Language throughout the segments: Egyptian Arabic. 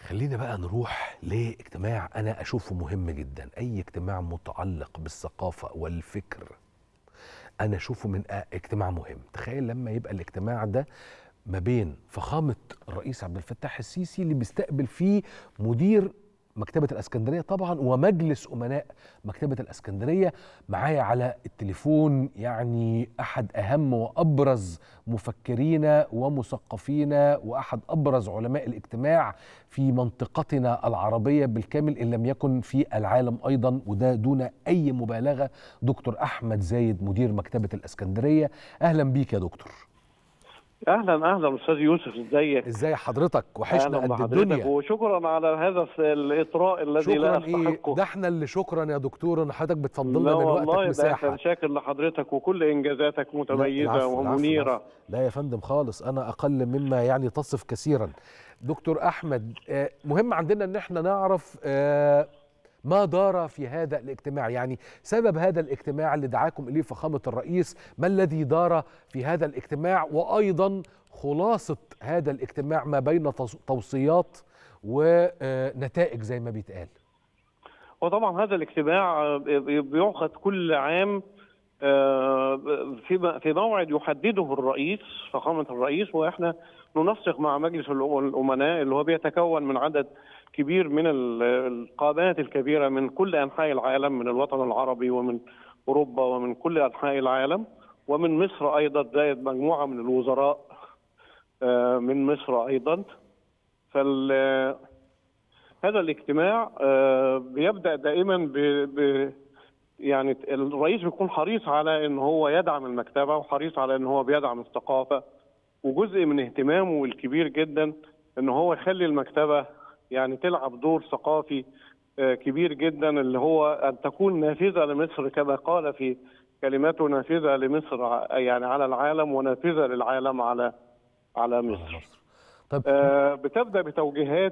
خلينا بقى نروح لاجتماع انا اشوفه مهم جدا اي اجتماع متعلق بالثقافه والفكر انا اشوفه من أ- اجتماع مهم تخيل لما يبقى الاجتماع ده ما بين فخامه الرئيس عبد الفتاح السيسي اللي بيستقبل فيه مدير مكتبة الاسكندرية طبعا ومجلس أمناء مكتبة الاسكندرية معايا على التليفون يعني أحد أهم وأبرز مفكرين ومثقفين وأحد أبرز علماء الاجتماع في منطقتنا العربية بالكامل إن لم يكن في العالم أيضا وده دون أي مبالغة دكتور أحمد زايد مدير مكتبة الاسكندرية أهلا بيك يا دكتور اهلا اهلا استاذ يوسف ازيك ازاي حضرتك وحشنا أهلاً قد بحضرتك الدنيا وشكرا على هذا الس- الاطراء الذي لا شكرا ايه استحقه ده احنا اللي شكرا يا دكتور ان حضرتك بتفضلنا لا من والله وقتك ده مساحه احنا شاكر لحضرتك وكل انجازاتك لا، متميزه العفو، العفو، ومنيره العفو. لا يا فندم خالص انا اقل مما يعني تصف كثيرا دكتور احمد آه، مهم عندنا ان احنا نعرف آه، ما دار في هذا الاجتماع يعني سبب هذا الاجتماع اللي دعاكم اليه فخامه الرئيس ما الذي دار في هذا الاجتماع وايضا خلاصه هذا الاجتماع ما بين توص- توصيات ونتائج زي ما بيتقال وطبعا هذا الاجتماع آه، بيعقد كل عام آه، في في موعد يحدده الرئيس فخامه الرئيس واحنا ننسق مع مجلس الأم- الامناء اللي هو بيتكون من عدد كبير من ال- القامات الكبيره من كل انحاء العالم من الوطن العربي ومن اوروبا ومن كل انحاء العالم ومن مصر ايضا زائد مجموعه من الوزراء آه، من مصر ايضا فال هذا الاجتماع آه، بيبدا دائما ب... ب... يعني الرئيس بيكون حريص على ان هو يدعم المكتبه وحريص على ان هو بيدعم الثقافه وجزء من اهتمامه الكبير جدا ان هو يخلي المكتبه يعني تلعب دور ثقافي آه، كبير جدا اللي هو ان تكون نافذه لمصر كما قال في كلماته نافذه لمصر ع- يعني على العالم ونافذه للعالم على على مصر. طب آه، بتبدا بتوجيهات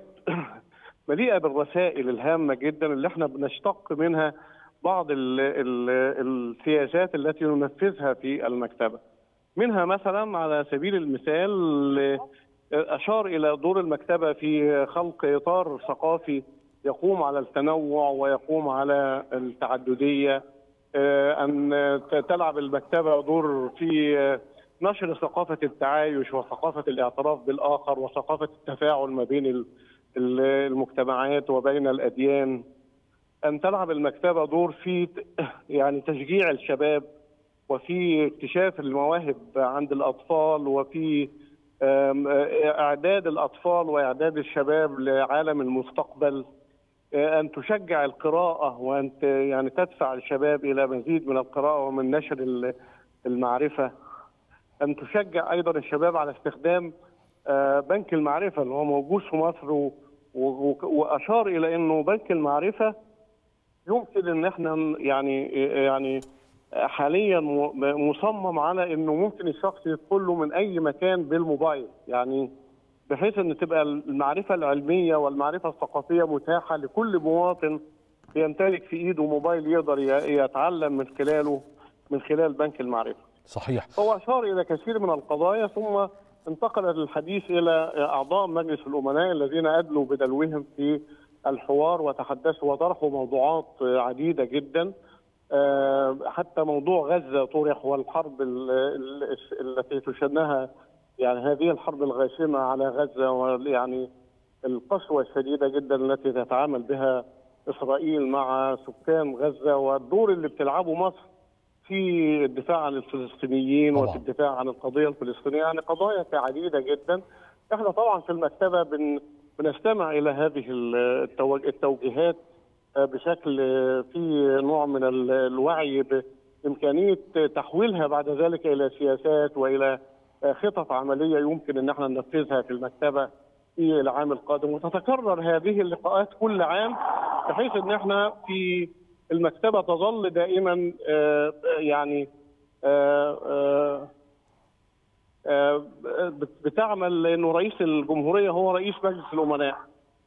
مليئه بالرسائل الهامه جدا اللي احنا بنشتق منها بعض ال ال السياسات التي ننفذها في المكتبه. منها مثلا على سبيل المثال آه، اشار الى دور المكتبه في خلق اطار ثقافي يقوم على التنوع ويقوم على التعدديه آه، ان تلعب المكتبه دور في آه، نشر ثقافه التعايش وثقافه الاعتراف بالاخر وثقافه التفاعل ما بين ال- ال- المجتمعات وبين الاديان ان تلعب المكتبه دور في ت- يعني تشجيع الشباب وفي اكتشاف المواهب عند الاطفال وفي آم، آه، اعداد الاطفال واعداد الشباب لعالم المستقبل آه، ان تشجع القراءه وان ت- يعني تدفع الشباب الى مزيد من القراءه ومن نشر ال- المعرفه ان تشجع ايضا الشباب على استخدام آه، بنك المعرفه اللي هو موجود في مصر و- و- واشار الى انه بنك المعرفه يمكن ان احنا ن- يعني يعني حاليا م- مصمم على انه ممكن الشخص يدخل له من اي مكان بالموبايل يعني بحيث ان تبقى المعرفه العلميه والمعرفه الثقافيه متاحه لكل مواطن يمتلك في ايده موبايل يقدر ي- يتعلم من خلاله من خلال بنك المعرفه. صحيح هو اشار الى كثير من القضايا ثم انتقل الحديث الى اعضاء مجلس الامناء الذين ادلوا بدلوهم في الحوار وتحدثوا وطرحوا موضوعات عديده جدا آه، حتى موضوع غزه طرح والحرب ال- ال- التي تشنها يعني هذه الحرب الغاشمه على غزه ويعني القسوه الشديده جدا التي تتعامل بها اسرائيل مع سكان غزه والدور اللي بتلعبه مصر في الدفاع عن الفلسطينيين طبعاً. وفي الدفاع عن القضيه الفلسطينيه يعني قضايا عديده جدا احنا طبعا في المكتبه بن بنستمع الى هذه التوج- التوجيهات آه، بشكل آه، في نوع من ال- الوعي بامكانيه تحويلها بعد ذلك الى سياسات والى آه، خطط عمليه يمكن ان احنا ننفذها في المكتبه في العام القادم وتتكرر هذه اللقاءات كل عام بحيث ان احنا في المكتبه تظل دائما آه، يعني آه، آه، آه، بت- بتعمل لانه رئيس الجمهوريه هو رئيس مجلس الامناء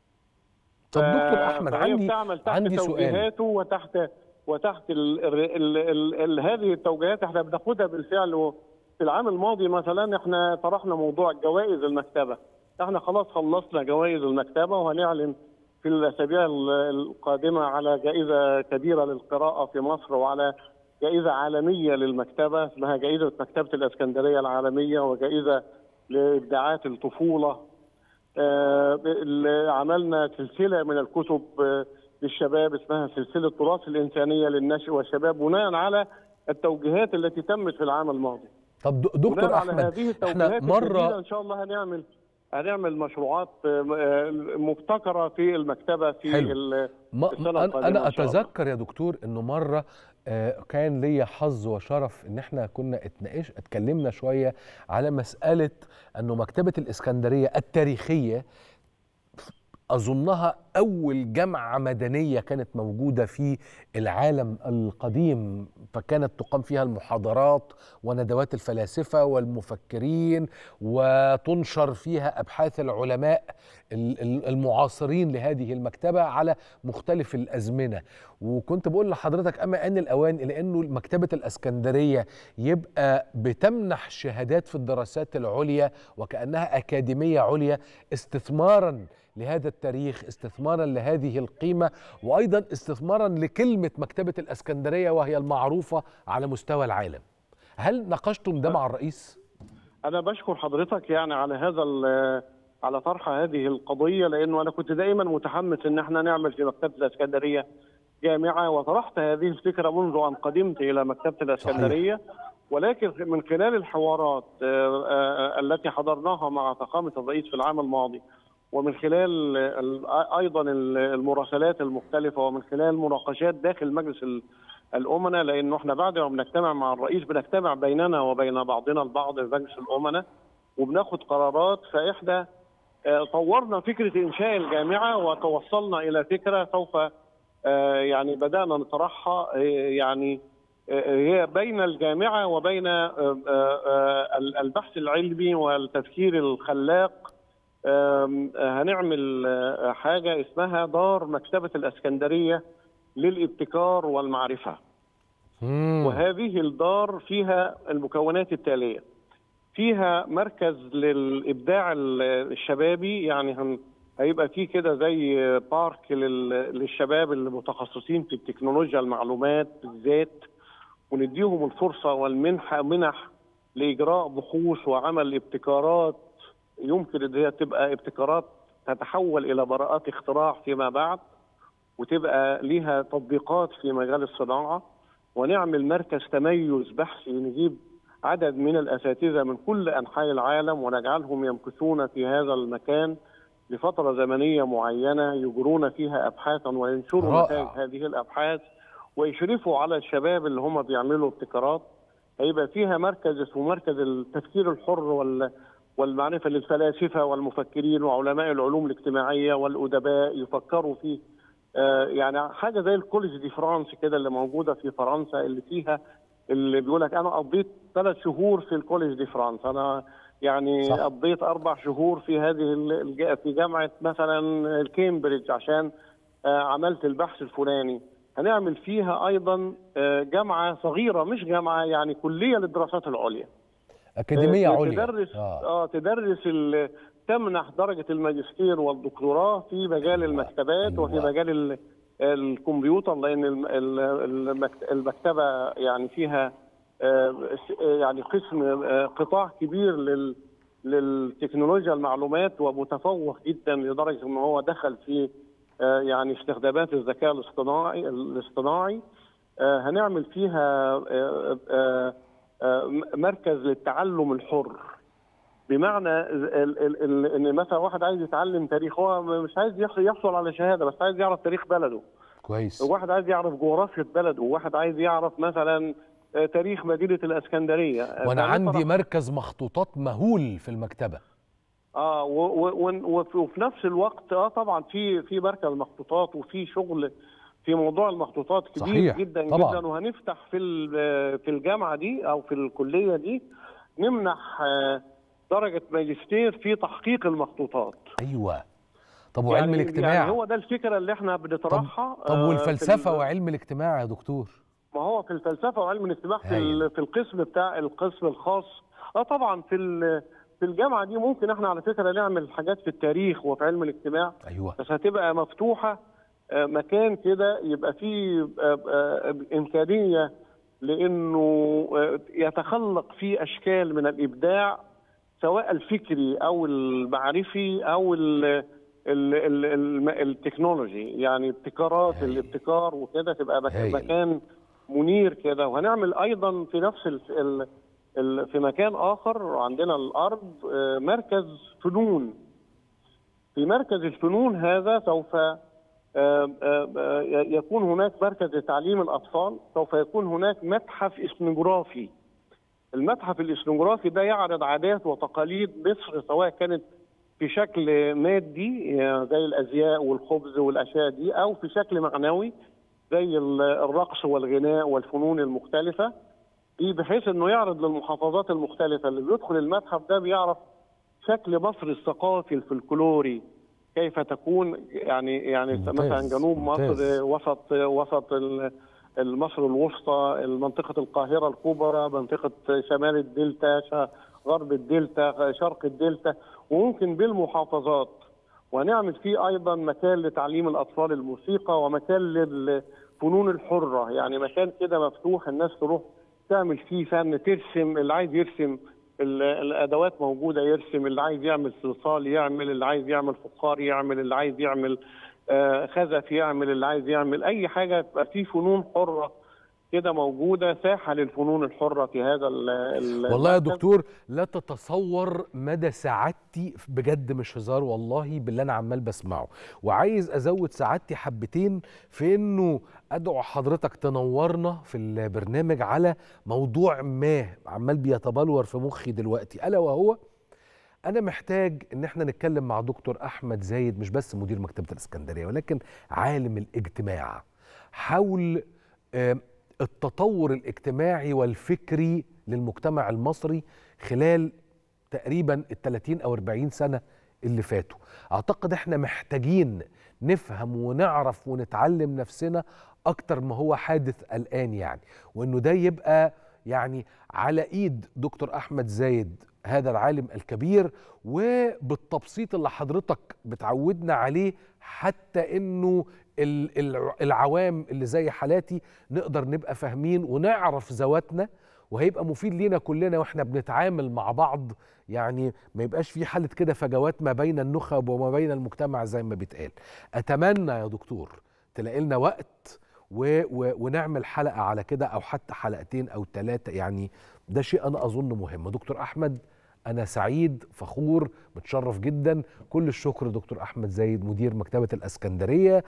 طب دكتور ف- احمد فهي عندي بتعمل تحت عندي سؤال توجيهاته وتحت وتحت ال ال ال ال ال هذه التوجيهات احنا بناخدها بالفعل و- في العام الماضي مثلا احنا طرحنا موضوع جوائز المكتبه احنا خلاص خلصنا جوائز المكتبه وهنعلن في الاسابيع ال- القادمه على جائزه كبيره للقراءه في مصر وعلى جائزه عالميه للمكتبه اسمها جائزه مكتبه الاسكندريه العالميه وجائزه لابداعات الطفوله آه، ال- عملنا سلسله من الكتب آه، للشباب اسمها سلسله تراث الانسانيه للنشء والشباب بناء على التوجيهات التي تمت في العام الماضي طب د- دكتور بناء على احمد هذه احنا التوجيهات الجديدة مره ان شاء الله هنعمل هنعمل مشروعات آه، آه، مبتكره في المكتبه في حلو. ال- ما السنة انا القادمة انا إن شاء الله. اتذكر يا دكتور انه مره آه، كان ليا حظ وشرف ان احنا كنا اتناقش اتكلمنا شويه على مساله انه مكتبه الاسكندريه التاريخيه اظنها اول جامعه مدنيه كانت موجوده في العالم القديم فكانت تقام فيها المحاضرات وندوات الفلاسفه والمفكرين وتنشر فيها ابحاث العلماء ال- ال- المعاصرين لهذه المكتبه على مختلف الازمنه وكنت بقول لحضرتك اما ان الاوان الى انه مكتبه الاسكندريه يبقى بتمنح شهادات في الدراسات العليا وكانها اكاديميه عليا استثمارا لهذا التاريخ استثمارا لهذه القيمه وايضا استثمارا لكلمه مكتبه الاسكندريه وهي المعروفه على مستوى العالم هل ناقشتم ده مع الرئيس انا بشكر حضرتك يعني على هذا ال- على طرح هذه القضيه لانه انا كنت دائما متحمس ان احنا نعمل في مكتبه الاسكندريه جامعه وطرحت هذه الفكره منذ ان قدمت الى مكتبه الاسكندريه ولكن من خلال الحوارات آه، آه، التي حضرناها مع فخامه الرئيس في العام الماضي ومن خلال ال- ايضا ال- المراسلات المختلفه ومن خلال مناقشات داخل مجلس ال- الامناء لانه احنا بعد ما بنجتمع مع الرئيس بنجتمع بيننا وبين بعضنا البعض في مجلس الامناء وبناخد قرارات فاحنا آه، طورنا فكره انشاء الجامعه وتوصلنا الى فكره سوف آه، يعني بدانا نطرحها آه، يعني آه، هي بين الجامعه وبين آه، آه، آه، البحث العلمي والتفكير الخلاق آم، آه، هنعمل آه، حاجه اسمها دار مكتبه الاسكندريه للابتكار والمعرفه مم. وهذه الدار فيها المكونات التاليه فيها مركز للابداع ال- الشبابي يعني هن هيبقى فيه كده زي بارك لل- للشباب المتخصصين في التكنولوجيا المعلومات بالذات ونديهم الفرصه والمنحه منح لاجراء بحوث وعمل ابتكارات يمكن ان هي تبقى ابتكارات تتحول الى براءات اختراع فيما بعد وتبقى ليها تطبيقات في مجال الصناعه ونعمل مركز تميز بحثي نجيب عدد من الاساتذه من كل انحاء العالم ونجعلهم يمكثون في هذا المكان لفتره زمنيه معينه يجرون فيها ابحاثا وينشروا رائع. نتائج هذه الابحاث ويشرفوا على الشباب اللي هم بيعملوا ابتكارات هيبقى فيها مركز اسمه مركز التفكير الحر وال والمعرفه للفلاسفه والمفكرين وعلماء العلوم الاجتماعيه والادباء يفكروا في آه، يعني حاجه زي الكوليج دي فرانس كده اللي موجوده في فرنسا اللي فيها اللي بيقول لك انا قضيت ثلاث شهور في الكوليج دي فرانس انا يعني صح. صح. قضيت اربع شهور في هذه ال- الج- في جامعه مثلا الكامبريدج عشان آه، عملت البحث الفلاني هنعمل فيها ايضا آه، جامعه صغيره مش جامعه يعني كليه للدراسات العليا اكاديميه آه، عليا تدرس آه. اه تدرس ال- تمنح درجه الماجستير والدكتوراه في مجال المكتبات أيوة. وفي مجال ال- الكمبيوتر لان الم- ال- المكت- المكتبه يعني فيها آه، س- آه، يعني قسم آه، قطاع كبير لل للتكنولوجيا المعلومات ومتفوق جدا لدرجه ان هو دخل في آه، يعني استخدامات الذكاء الاصطناعي الاصطناعي آه، هنعمل فيها آه، آه، آه، م- مركز للتعلم الحر بمعنى ال- ال- ال- ان مثلا واحد عايز يتعلم تاريخ هو مش عايز يحصل يحصل على شهاده بس عايز يعرف تاريخ بلده كويس وواحد عايز يعرف جغرافيا بلده وواحد عايز يعرف مثلا آه، تاريخ مدينه الاسكندريه وانا فنطرح- عندي مركز مخطوطات مهول في المكتبه اه و و و وفي وفي نفس الوقت اه طبعا في في مركز مخطوطات وفي شغل في موضوع المخطوطات كبير صحيح، جدا طبعاً. جدا وهنفتح في ال- في الجامعه دي او في الكليه دي نمنح آه، درجه ماجستير في تحقيق المخطوطات ايوه طب وعلم يعني الاجتماع يعني هو ده الفكره اللي احنا بنطرحها طب آه، والفلسفه في ال- وعلم الاجتماع يا دكتور ما هو في الفلسفه وعلم الاجتماع في هايل. ال- في القسم بتاع القسم الخاص اه طبعا في ال- في الجامعه دي ممكن احنا على فكره نعمل حاجات في التاريخ وفي علم الاجتماع ايوه بس هتبقى مفتوحه آه، مكان كده يبقى فيه آه، آه، امكانيه لانه آه، يتخلق فيه اشكال من الابداع سواء الفكري او المعرفي او ال ال ال ال التكنولوجي يعني ابتكارات هايل. الابتكار وكده تبقى مك- هايل. مكان منير كده وهنعمل ايضا في نفس ال ال ال في مكان اخر عندنا الارض آه، مركز فنون في مركز الفنون هذا سوف آه، آه، آه، يكون هناك مركز لتعليم الاطفال سوف يكون هناك متحف اثنوغرافي المتحف الاثنوغرافي ده يعرض عادات وتقاليد مصر سواء كانت في شكل مادي آه، زي الازياء والخبز والاشياء دي او في شكل معنوي زي ال- الرقص والغناء والفنون المختلفه دي بحيث انه يعرض للمحافظات المختلفه اللي بيدخل المتحف ده بيعرف شكل مصر الثقافي الفلكلوري كيف تكون يعني يعني ممتاز، مثلا جنوب ممتاز. مصر وسط وسط ال- مصر الوسطى منطقة القاهرة الكبرى منطقة شمال الدلتا ش- غرب الدلتا شرق الدلتا وممكن بالمحافظات ونعمل فيه أيضا مكان لتعليم الأطفال الموسيقى ومكان للفنون الحرة يعني مكان كده مفتوح الناس تروح تعمل فيه فن ترسم اللي عايز يرسم ال- الادوات موجوده يرسم اللي عايز يعمل صلصال يعمل اللي عايز يعمل فخار يعمل اللي عايز يعمل آه، خزف يعمل اللي عايز يعمل اي حاجه تبقى في فنون حره كده موجوده ساحه للفنون الحره في هذا ال ال- والله يا المركز. دكتور لا تتصور مدى سعادتي بجد مش هزار والله باللي انا عمال بسمعه وعايز ازود سعادتي حبتين في انه ادعو حضرتك تنورنا في البرنامج على موضوع ما عمال بيتبلور في مخي دلوقتي الا وهو انا محتاج ان احنا نتكلم مع دكتور احمد زايد مش بس مدير مكتبه الاسكندريه ولكن عالم الاجتماع حول آم، التطور الاجتماعي والفكري للمجتمع المصري خلال تقريبا ال 30 او 40 سنه اللي فاتوا اعتقد احنا محتاجين نفهم ونعرف ونتعلم نفسنا اكتر ما هو حادث الان يعني وانه ده يبقى يعني على ايد دكتور احمد زايد هذا العالم الكبير وبالتبسيط اللي حضرتك بتعودنا عليه حتى انه ال- الع- العوام اللي زي حالاتي نقدر نبقى فاهمين ونعرف ذواتنا وهيبقى مفيد لينا كلنا واحنا بنتعامل مع بعض يعني ما يبقاش في حالة كده فجوات ما بين النخب وما بين المجتمع زي ما بيتقال أتمنى يا دكتور تلاقي لنا وقت و و ونعمل حلقة على كده أو حتى حلقتين أو ثلاثة يعني ده شيء أنا أظن مهم دكتور أحمد أنا سعيد فخور متشرف جدا كل الشكر دكتور أحمد زايد مدير مكتبة الأسكندرية